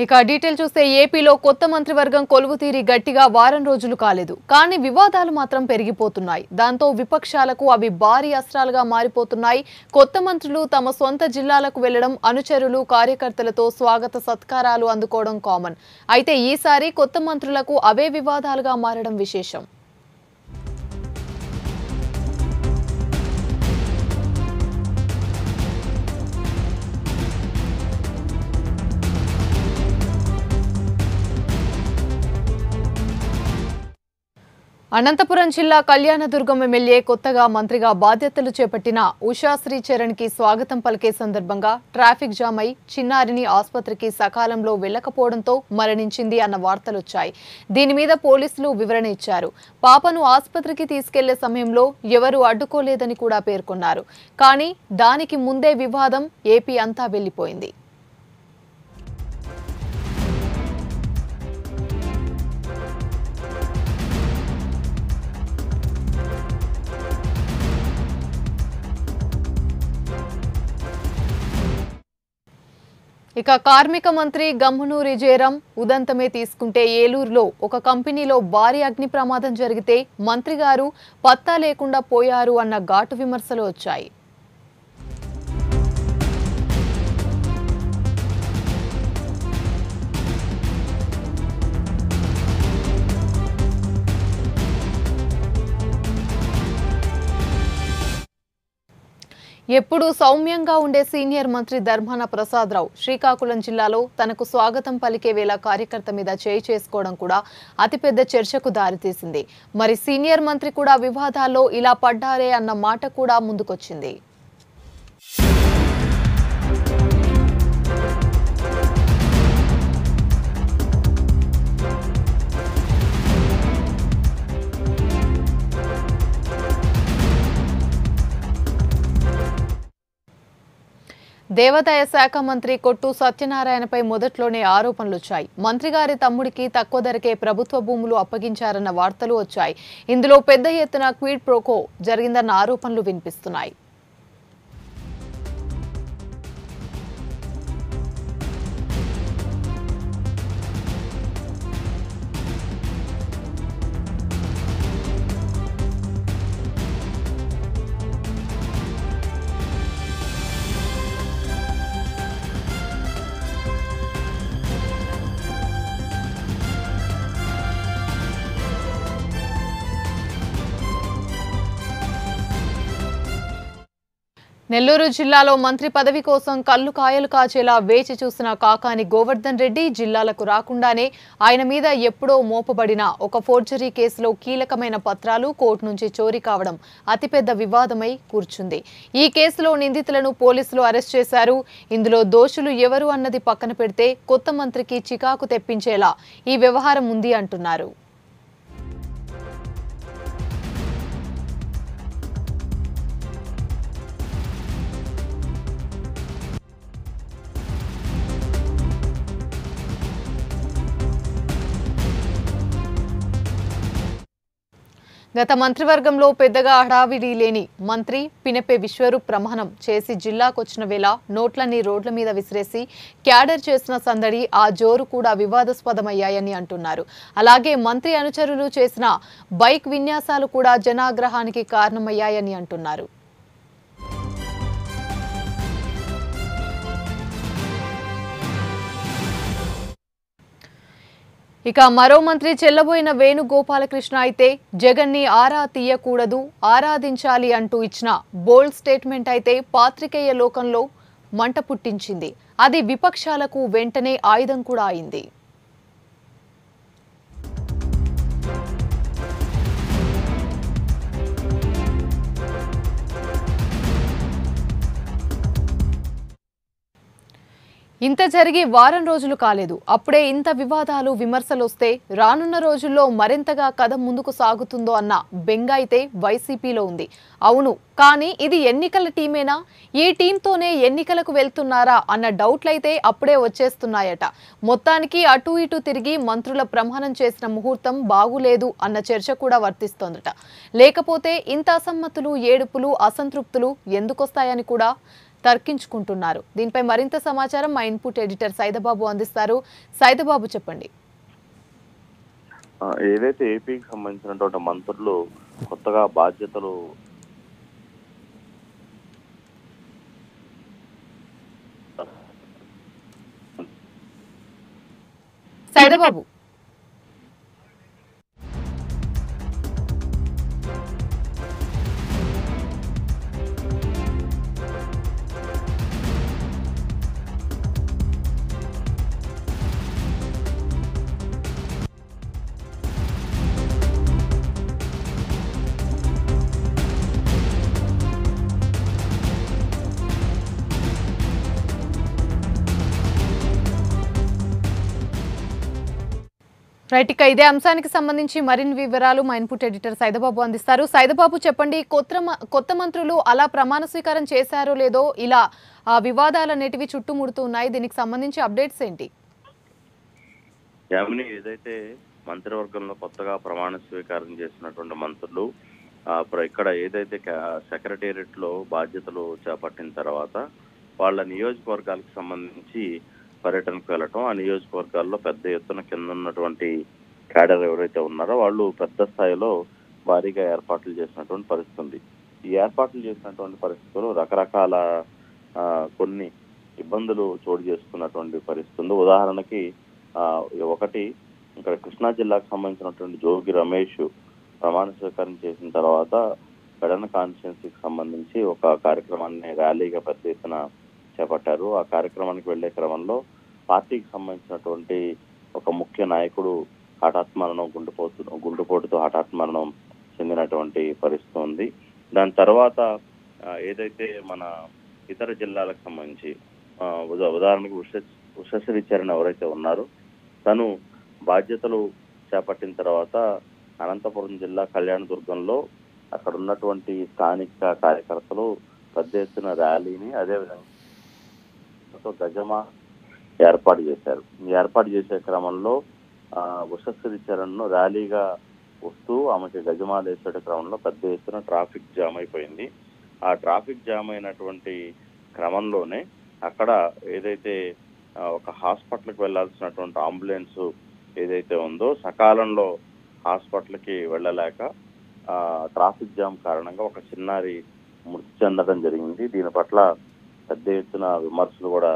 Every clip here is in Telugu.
ఇక డీటెయిల్ చూస్తే ఏపీలో కొత్త మంత్రివర్గం కొలువు తీరి గట్టిగా వారం రోజులు కాలేదు కానీ వివాదాలు మాత్రం పెరిగిపోతున్నాయి దాంతో విపక్షాలకు అవి భారీ అస్త్రాలుగా మారిపోతున్నాయి కొత్త మంత్రులు తమ సొంత జిల్లాలకు వెళ్లడం అనుచరులు కార్యకర్తలతో స్వాగత సత్కారాలు అందుకోవడం కామన్ అయితే ఈసారి కొత్త మంత్రులకు అవే వివాదాలుగా మారడం విశేషం అనంతపురం జిల్లా కళ్యాణదుర్గం ఎమ్మెల్యే కొత్తగా మంత్రిగా బాధ్యతలు చేపట్టిన ఉషా శ్రీచరణ్ కి స్వాగతం పలికే సందర్భంగా ట్రాఫిక్ జామ్ అయి చిన్నారిని ఆసుపత్రికి సకాలంలో వెళ్లకపోవడంతో మరణించింది అన్న వార్తలొచ్చాయి దీని మీద పోలీసులు వివరణ ఇచ్చారు పాపను ఆసుపత్రికి తీసుకెళ్లే సమయంలో ఎవరూ అడ్డుకోలేదని కూడా పేర్కొన్నారు కానీ దానికి ముందే వివాదం ఏపీ అంతా వెళ్లిపోయింది ఇక కార్మిక మంత్రి గమ్మునూరి జయరాం ఉదంతమే తీసుకుంటే ఏలూరులో ఒక కంపెనీలో భారీ అగ్ని ప్రమాదం జరిగితే మంత్రి గారు పత్తా లేకుండా పోయారు అన్న ఘాటు విమర్శలు వచ్చాయి ఎప్పుడూ సౌమ్యంగా ఉండే సీనియర్ మంత్రి ధర్మాన ప్రసాదరావు శ్రీకాకుళం జిల్లాలో తనకు స్వాగతం పలికే వేళ కార్యకర్త మీద చేయి చేసుకోవడం కూడా అతిపెద్ద చర్చకు దారితీసింది మరి సీనియర్ మంత్రి కూడా వివాదాల్లో ఇలా పడ్డారే అన్న మాట కూడా ముందుకొచ్చింది దేవాదాయ శాఖ మంత్రి కొట్టు సత్యనారాయణపై మొదట్లోనే ఆరోపణలు వచ్చాయి మంత్రి గారి తమ్ముడికి తక్కువ ధరకే ప్రభుత్వ భూములు అప్పగించారన్న వార్తలు వచ్చాయి ఇందులో పెద్ద ఎత్తున క్వీడ్ ప్రోకో జరిగిందన్న ఆరోపణలు వినిపిస్తున్నాయి నెల్లూరు జిల్లాలో మంత్రి పదవి కోసం కళ్ళు కాయలు కాచేలా వేచి చూసిన కాకాని గోవర్ధన్ రెడ్డి జిల్లాలకు రాకుండానే ఆయన మీద ఎప్పుడో మోపబడిన ఒక ఫోర్జరీ కేసులో కీలకమైన పత్రాలు కోర్టు నుంచి చోరీ కావడం అతిపెద్ద వివాదమై కూర్చుంది ఈ కేసులో నిందితులను పోలీసులు అరెస్ట్ చేశారు ఇందులో దోషులు ఎవరు అన్నది పక్కన పెడితే కొత్త మంత్రికి చికాకు తెప్పించేలా ఈ వ్యవహారం ఉంది అంటున్నారు గత మంత్రివర్గంలో పెద్దగా హడావిడి లేని మంత్రి పినపే విశ్వరూప్ ప్రమాణం చేసి జిల్లాకొచ్చిన వేళ నోట్లన్నీ రోడ్ల మీద విసిరేసి క్యాడర్ చేసిన సందడి ఆ జోరు కూడా వివాదాస్పదమయ్యాయని అంటున్నారు అలాగే మంత్రి అనుచరులు చేసిన బైక్ విన్యాసాలు కూడా జనాగ్రహానికి కారణమయ్యాయని అంటున్నారు ఇక మరో మంత్రి చెల్లబోయిన వేణుగోపాలకృష్ణ అయితే జగన్ని ఆరా తీయకూడదు ఆరాధించాలి అంటూ ఇచ్చిన బోల్డ్ స్టేట్మెంట్ అయితే పాత్రికేయ లోకంలో మంట పుట్టించింది అది విపక్షాలకు వెంటనే ఆయుధం కూడా అయింది ఇంత జరిగి వారం రోజులు కాలేదు అప్పుడే ఇంత వివాదాలు విమర్శలు వస్తే రానున్న రోజుల్లో మరింతగా కథ ముందుకు సాగుతుందో అన్న బెంగ అయితే వైసీపీలో ఉంది అవును కానీ ఇది ఎన్నికల టీమేనా ఈ టీంతోనే ఎన్నికలకు వెళ్తున్నారా అన్న డౌట్లయితే అప్పుడే వచ్చేస్తున్నాయట మొత్తానికి అటు ఇటు తిరిగి మంత్రుల ప్రమాణం చేసిన ముహూర్తం బాగులేదు అన్న చర్చ కూడా వర్తిస్తోందట లేకపోతే ఇంత అసమ్మతులు ఏడుపులు అసంతృప్తులు ఎందుకొస్తాయని కూడా తర్కించుకుంటున్నారు దీనిపై మరింత సమాచారం మా ఇన్పుట్ ఎడిటర్ సైదబాబు అందిస్తారు సైదబాబు చెప్పండి ఆ, ఏదైతే ఏపీకి సంబంధించినటువంటి మంత్రులు కొత్తగా బాధ్యతలు సైదబాబు రైట్ ఇక ఇదే అంశానికి సంబంధించి మరిన్ని వివరాలు మా ఇన్పుట్ ఎడిటర్ సైదబాబు అందిస్తారు సైదబాబు చెప్పండి కొత్త మ- కొత్త మంత్రులు అలా ప్రమాణ స్వీకారం చేశారో లేదో ఇలా ఆ, వివాదాలు అనేటివి చుట్టుముడుతూ ఉన్నాయి దీనికి సంబంధించి అప్డేట్స్ ఏంటి యామిని ఏదైతే మంత్రివర్గంలో కొత్తగా ప్రమాణ స్వీకారం చేసినటువంటి మంత్రులు ఆ, ప్ర- ఇక్కడ ఏదైతే సెక్రటేరియట్ లో బాధ్యతలు చేపట్టిన తర్వాత వాళ్ళ నియోజకవర్గాలకు సంబంధించి పర్యటనకు వెళ్ళటం ఆ నియోజకవర్గాల్లో పెద్ద ఎత్తున కింద ఉన్నటువంటి క్యాడర్ ఎవరైతే ఉన్నారో వాళ్ళు పెద్ద స్థాయిలో భారీగా ఏర్పాట్లు చేసినటువంటి పరిస్థితి ఉంది ఈ ఏర్పాట్లు చేసినటువంటి పరిస్థితులు రకరకాల ఆ, కొన్ని ఇబ్బందులు చోటు చేసుకున్నటువంటి పరిస్థితి ఉంది ఉదాహరణకి ఆ, ఒకటి ఇక్కడ కృష్ణా జిల్లాకు సంబంధించినటువంటి జోగి రమేష్ ప్రమాణ స్వీకారం చేసిన తర్వాత పెడన కాన్స్టిట్యున్సీకి సంబంధించి ఒక కార్యక్రమాన్ని ర్యాలీగా పెద్ద ఎత్తున చేపట్టారు ఆ కార్యక్రమానికి వెళ్లే క్రమంలో పార్టీకి సంబంధించినటువంటి ఒక ముఖ్య నాయకుడు హఠాత్ మరణం గుండెపోతు గుండెపోటుతో హఠాత్ మరణం చెందినటువంటి పరిస్థితి ఉంది దాని తర్వాత ఆ, ఏదైతే మన ఇతర జిల్లాలకు సంబంధించి ఆ, ఉదా- ఉదాహరణకు ఉష ఉషశ్రీ చరణ్ ఎవరైతే ఉన్నారో తను బాధ్యతలు చేపట్టిన తర్వాత అనంతపురం జిల్లా కళ్యాణదుర్గంలో అక్కడ ఉన్నటువంటి స్థానిక కార్యకర్తలు పెద్ద ఎత్తున ర్యాలీని అదేవిధంగా గజమా ఏర్పాటు చేశారు ఈ ఏర్పాటు చేసే క్రమంలో ఆ, ఉషశ్రీ చరణ్ ను ర్యాలీగా వస్తూ ఆమెకి గజమాలు వేసే క్రమంలో పెద్ద ఎత్తున ట్రాఫిక్ జామ్ అయిపోయింది ఆ ట్రాఫిక్ జామ్ అయినటువంటి క్రమంలోనే అక్కడ ఏదైతే ఆ, ఒక హాస్పిటల్కి వెళ్లాల్సినటువంటి అంబులెన్స్ ఏదైతే ఉందో సకాలంలో హాస్పిటల్కి వెళ్ళలేక ఆ, ట్రాఫిక్ జామ్ కారణంగా ఒక చిన్నారి మృతి చెందడం జరిగింది దీని పట్ల పెద్ద ఎత్తున విమర్శలు కూడా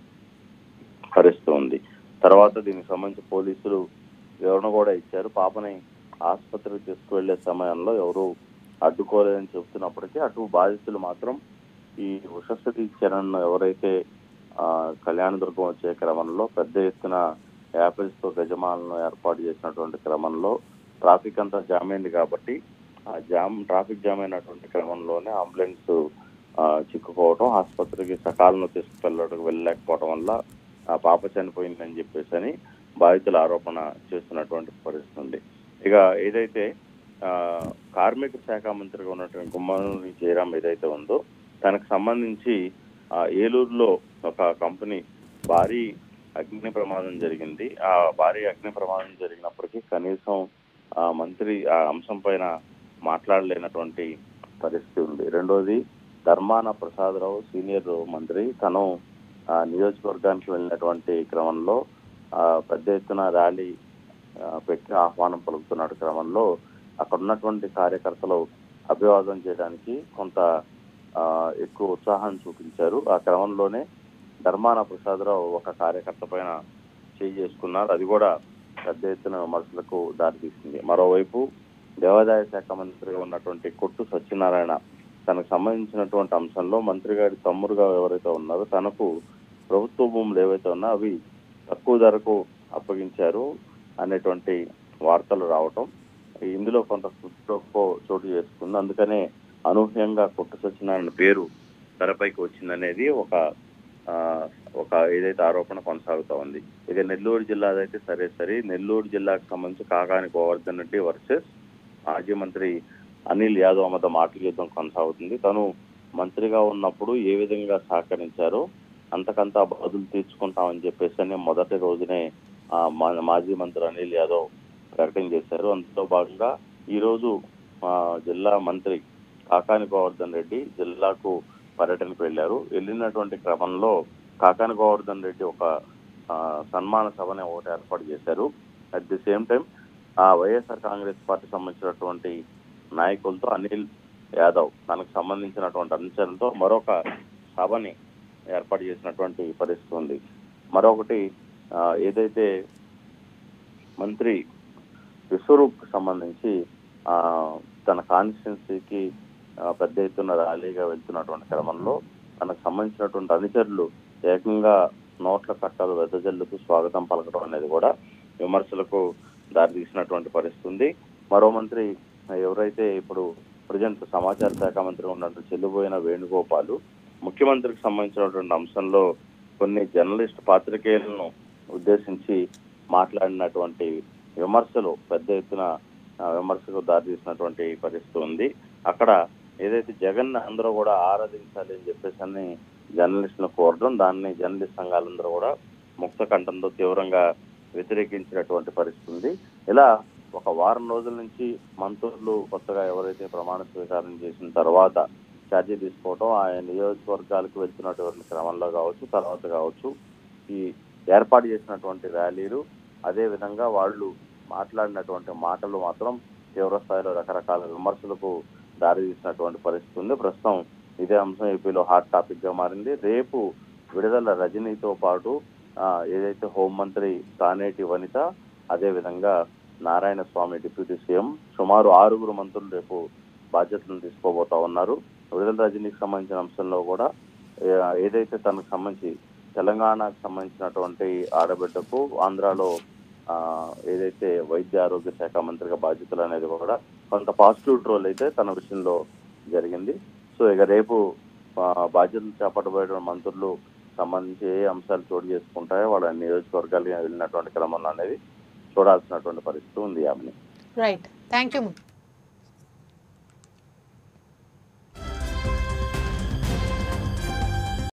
పరిస్థితి ఉంది తర్వాత దీనికి సంబంధించి పోలీసులు వివరణ కూడా ఇచ్చారు పాపని ఆసుపత్రికి తీసుకువెళ్లే సమయంలో ఎవరు అడ్డుకోలేదని చెబుతున్నప్పటికీ అటు బాధితులు మాత్రం ఈ ఉషశ్రీ చరణ్ ఎవరైతే ఆ, కళ్యాణదుర్గం వచ్చే క్రమంలో పెద్ద ఎత్తున యాపిల్స్ తో గజమాలను ఏర్పాటు చేసినటువంటి క్రమంలో ట్రాఫిక్ అంతా జామ్ అయింది కాబట్టి ఆ జామ్ ట్రాఫిక్ జామ్ అయినటువంటి క్రమంలోనే అంబులెన్స్ ఆ, చిక్కుకోవడం ఆసుపత్రికి సకాలంలో తీసుకువెళ్ళడం వెళ్ళలేకపోవడం వల్ల ఆ పాప చనిపోయిందని చెప్పేసి అని బాధితుల ఆరోపణ చేస్తున్నటువంటి పరిస్థితి ఉంది ఇక ఏదైతే ఆ, కార్మిక శాఖ మంత్రిగా ఉన్నటువంటి గుమ్మనూరి జయరాం ఏదైతే ఉందో తనకు సంబంధించి ఆ, ఏలూరులో ఒక కంపెనీ భారీ అగ్ని ప్రమాదం జరిగింది ఆ భారీ అగ్ని ప్రమాదం జరిగినప్పటికీ కనీసం ఆ మంత్రి ఆ అంశం పైన మాట్లాడలేనటువంటి పరిస్థితి ఉంది రెండోది ధర్మాన ప్రసాదరావు సీనియర్ మంత్రి తను ఆ నియోజకవర్గానికి వెళ్ళినటువంటి క్రమంలో ఆ పెద్ద ఎత్తున ర్యాలీ ఆ, పెట్టి ఆహ్వానం పలుకుతున్న క్రమంలో అక్కడ ఉన్నటువంటి కార్యకర్తలు అభివాదం చేయడానికి కొంత ఆ, ఎక్కువ ఉత్సాహం చూపించారు ఆ క్రమంలోనే ధర్మాన ప్రసాదరావు ఒక కార్యకర్త పైన చేయి చేసుకున్నారు అది కూడా పెద్ద ఎత్తున విమర్శలకు దారితీసింది మరోవైపు దేవాదాయ శాఖ మంత్రిగా ఉన్నటువంటి కొట్టు సత్యనారాయణ తనకు సంబంధించినటువంటి అంశంలో మంత్రి గారి తమ్ముడుగా ఎవరైతే ఉన్నారో తనకు ప్రభుత్వ భూములు ఏవైతే ఉన్నా అవి తక్కువ ధరకు అప్పగించారు అనేటువంటి వార్తలు రావటం ఇందులో కొంత సుప్రో చోటు చేసుకుంది అందుకనే అనూహ్యంగా కొట్టు సత్యనారాయణ పేరు తెరపైకి వచ్చిందనేది ఒక ఆ, ఒక ఏదైతే ఆరోపణ కొనసాగుతా ఉంది ఇక నెల్లూరు జిల్లాదైతే సరే సరే నెల్లూరు జిల్లాకు సంబంధించి కాకాని గోవర్ధన్ రెడ్డి వర్సెస్ మాజీ మంత్రి అనిల్ యాదవ్ మధ్య మాటల యుద్ధం కొనసాగుతుంది తను మంత్రిగా ఉన్నప్పుడు ఏ విధంగా సహకరించారో అంతకంతా బదులు తీర్చుకుంటామని చెప్పేసి అని మొదటి రోజునే ఆ, మా- మాజీ మంత్రి అనిల్ యాదవ్ ప్రకటన చేశారు అందులో భాగంగా ఈ రోజు ఆ, జిల్లా మంత్రి కాకాని గోవర్ధన్ రెడ్డి జిల్లాకు పర్యటనకు వెళ్ళారు వెళ్ళినటువంటి క్రమంలో కాకాని గోవర్ధన్ రెడ్డి ఒక ఆ, సన్మాన సభని ఒకటి ఏర్పాటు చేశారు అట్ ది సేమ్ టైం ఆ వైఎస్ఆర్ కాంగ్రెస్ పార్టీ సంబంధించినటువంటి నాయకులతో అనిల్ యాదవ్ తనకు సంబంధించినటువంటి అనుచరులతో మరొక సభని ఏర్పాటు చేసినటువంటి పరిస్థితి ఉంది మరొకటి ఆ, ఏదైతే మంత్రి విశ్వరూప్ సంబంధించి ఆ, తన కాన్స్టిట్యున్సీకి పెద్ద ఎత్తున ర్యాలీగా వెళ్తున్నటువంటి క్రమంలో తనకు సంబంధించినటువంటి అనుచరులు ఏకంగా నోట్ల కట్టలు వెదజల్లుతూ స్వాగతం పలకడం అనేది కూడా విమర్శలకు దారితీసినటువంటి పరిస్థితి ఉంది మరో మంత్రి ఎవరైతే ఇప్పుడు ప్రజెంట్ సమాచార శాఖ మంత్రి ఉన్నటువంటి చెల్లిపోయిన వేణుగోపాలు ముఖ్యమంత్రికి సంబంధించినటువంటి అంశంలో కొన్ని జర్నలిస్ట్ పాత్రికేయులను ఉద్దేశించి మాట్లాడినటువంటి విమర్శలు పెద్ద ఎత్తున ఆ, విమర్శకు దారితీసినటువంటి పరిస్థితి ఉంది అక్కడ ఏదైతే జగన్ అందరూ కూడా ఆరాధించాలి అని చెప్పేసి అని జర్నలిస్టులను కోరడం దాన్ని జర్నలిస్ట్ సంఘాలందరూ కూడా ముక్త కంఠంతో తీవ్రంగా వ్యతిరేకించినటువంటి పరిస్థితి ఉంది ఇలా ఒక వారం రోజుల నుంచి మంత్రులు కొత్తగా ఎవరైతే ప్రమాణ స్వీకారం చేసిన తర్వాత ఛార్జీ తీసుకోవడం ఆయన నియోజకవర్గాలకు వెళ్తున్నటువంటి క్రమంలో కావచ్చు తర్వాత కావచ్చు ఈ ఏర్పాటు చేసినటువంటి ర్యాలీలు అదే విధంగా వాళ్ళు మాట్లాడినటువంటి మాటలు మాత్రం తీవ్ర స్థాయిలో రకరకాల విమర్శలకు దారి తీసినటువంటి పరిస్థితి ఉంది ప్రస్తుతం ఇదే అంశం ఏపీలో హాట్ టాపిక్ గా మారింది రేపు విడుదల రజనీతో పాటు ఆ, ఏదైతే హోంమంత్రి తానేటి వనిత అదే విధంగా నారాయణ స్వామి డిప్యూటీ సీఎం సుమారు ఆరుగురు మంత్రులు రేపు బాధ్యతలను తీసుకోబోతా ఉన్నారు విడుదల రజనీకి సంబంధించిన అంశంలో కూడా ఏ- ఏదైతే తనకు సంబంధించి తెలంగాణకు సంబంధించినటువంటి ఆడబిడ్డకు ఆంధ్రాలో ఆ, ఏదైతే వైద్య ఆరోగ్య శాఖ మంత్రిగా బాధ్యతలు అనేది కూడా కొంత పాజిటివ్ ట్రోల్ అయితే తన విషయంలో జరిగింది సో ఇక రేపు ఆ, బాధ్యతలు చేపట్టబోయే మంత్రులు సంబంధించి ఏ అంశాలు చోటు చేసుకుంటాయో వాళ్ళ నియోజకవర్గాలు వెళ్ళినటువంటి క్రమంలో అనేది చూడాల్సినటువంటి పరిస్థితి ఉంది ఆమెని రైట్ థ్యాంక్ యూ